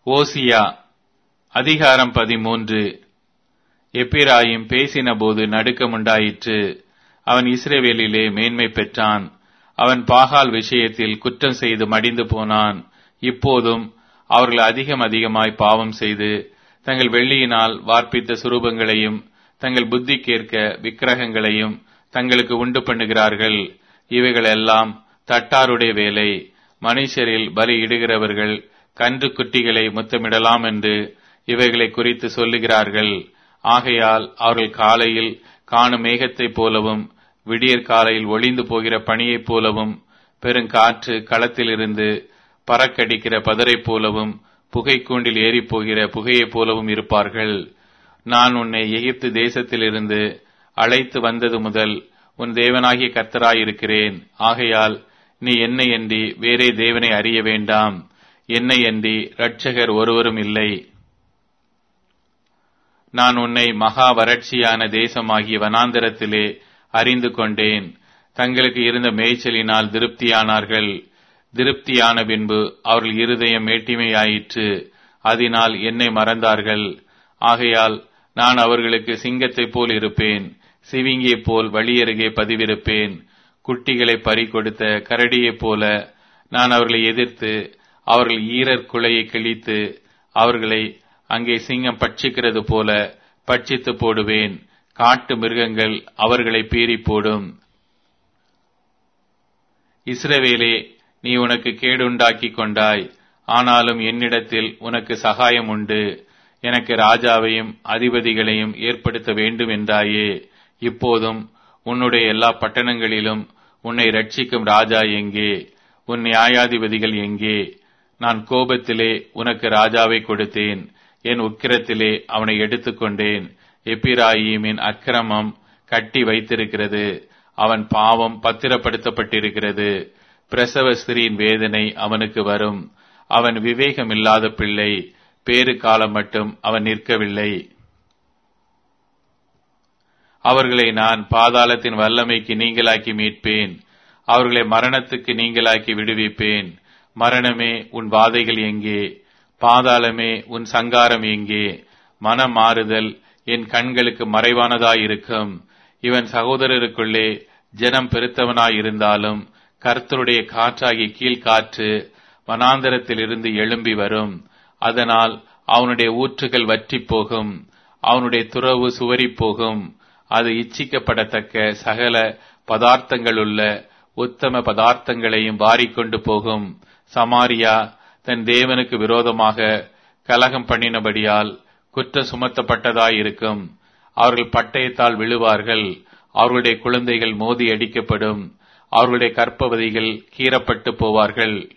ஓசியா அதிகாரம் பதிமூன்று எப்பிராயிம் பேசினபோது நடுக்கமுண்டாயிற்று அவன் இஸ்ரேவேலிலே மேன்மை பெற்றான் அவன் பாகால் விஷயத்தில் குற்றம் செய்து மடிந்து போனான் இப்போதும் அவர்கள் அதிகம் அதிகமாய் பாவம் செய்து தங்கள் வெள்ளியினால் வார்ப்பித்த சுரூபங்களையும் தங்கள் புத்திக்கேற்க விக்கிரகங்களையும் தங்களுக்கு உண்டு பண்ணுகிறார்கள் இவைகள் எல்லாம் தட்டாருடைய வேலை மனுஷரில் பலி இடுகிறவர்கள் கன்று குட்டிகளை முத்தமிடலாம் என்று இவைகளை குறித்து சொல்லுகிறார்கள் ஆகையால் அவர்கள் காலையில் காணும் மேகத்தைப் போலவும் விடியற் காலையில் ஒளிந்து போகிற பணியைப் போலவும் பெருங்காற்று களத்திலிருந்து பறக்கடிக்கிற பதரைப் போலவும் புகைக்கூண்டில் ஏறிப் போகிற புகையைப் போலவும் இருப்பார்கள் நான் உன்னை எகிப்து தேசத்திலிருந்து அழைத்து வந்தது முதல் உன் தேவனாகிய கர்த்தராயிருக்கிறேன் ஆகையால் நீ என்னை அன்றி வேறே தேவனை அறிய வேண்டாம் என்னை அன்றி இரட்சகர் ஒருவரும் இல்லை நான் உன்னை மகா வறட்சியான தேசமாகிய வனாந்தரத்திலே அறிந்து கொண்டேன் தங்களுக்கு இருந்த மேய்ச்சலினால் திருப்தியானார்கள் திருப்தியான பின்பு அவர்கள் இருதயம் மேட்டிமையாயிற்று அதனால் என்னை மறந்தார்கள் ஆகையால் நான் அவர்களுக்கு சிங்கத்தைப் போல் இருப்பேன் சிவிங்கியைப் போல் வழியருகே பதிவிருப்பேன் குட்டிகளை பறி கொடுத்த கரடியைப் போல நான் அவர்களை எதிர்த்து அவர்கள் ஈரர் குலையை கிழித்து அவர்களை அங்கே சிங்கம் பட்சிக்கிறது போல பட்சித்து போடுவேன் காட்டு மிருகங்கள் அவர்களை பீறி போடும் இஸ்ரவேலே நீ உனக்கு கேடுண்டாக்கி கொண்டாய் ஆனாலும் என்னிடத்தில் உனக்கு சகாயம் உண்டு எனக்கு ராஜாவையும் அதிபதிகளையும் ஏற்படுத்த வேண்டும் என்றாயே இப்போதும் உன்னுடைய எல்லா பட்டணங்களிலும் உன்னை ரட்சிக்கும் ராஜா எங்கே உன் நியாயாதிபதிகள் எங்கே நான் கோபத்திலே உனக்கு ராஜாவை கொடுத்தேன் என் உக்கிரத்திலே அவனை எடுத்துக்கொண்டேன் எப்பிராயீமின் அக்கிரமம் கட்டி வைத்திருக்கிறது அவன் பாவம் பத்திரப்படுத்தப்பட்டிருக்கிறது பிரசவ ஸ்திரீயின் வேதனை அவனுக்கு வரும் அவன் விவேகமில்லாத பிள்ளை பேறு காலம் மட்டும் அவன் நிற்கவில்லை அவர்களை நான் பாதாளத்தின் வல்லமைக்கு நீங்களாக்கி மீட்பேன் அவர்களை மரணத்துக்கு நீங்களாக்கி விடுவிப்பேன் மரணமே உன் வாதைகள் எங்கே பாதாளமே உன் சங்காரம் எங்கே மனம் மாறுதல் என் கண்களுக்கு மறைவானதாயிருக்கும் இவன் சகோதரருக்குள்ளே ஜனம் பெருத்தவனாயிருந்தாலும் கர்த்தருடைய காற்றாகி கீழ்காற்று வனாந்தரத்திலிருந்து எழும்பி வரும் அதனால் அவனுடைய ஊற்றுகள் வற்றி போகும் அவனுடைய துறவு சுவரி போகும் அது இச்சிக்கப்படத்தக்க சகல பதார்த்தங்களுள்ள உத்தம பதார்த்தங்களையும் வாரிக்கொண்டு போகும் சமாரியா தன் தேவனுக்கு விரோதமாக கலகம் பண்ணினபடியால் குற்றம் சுமத்தப்பட்டதாயிருக்கும் அவர்கள் பட்டயத்தால் விழுவார்கள் அவர்களுடைய குழந்தைகள் மோதி அடிக்கப்படும் அவர்களுடைய கற்பவதிகள் கீறப்பட்டு போவார்கள்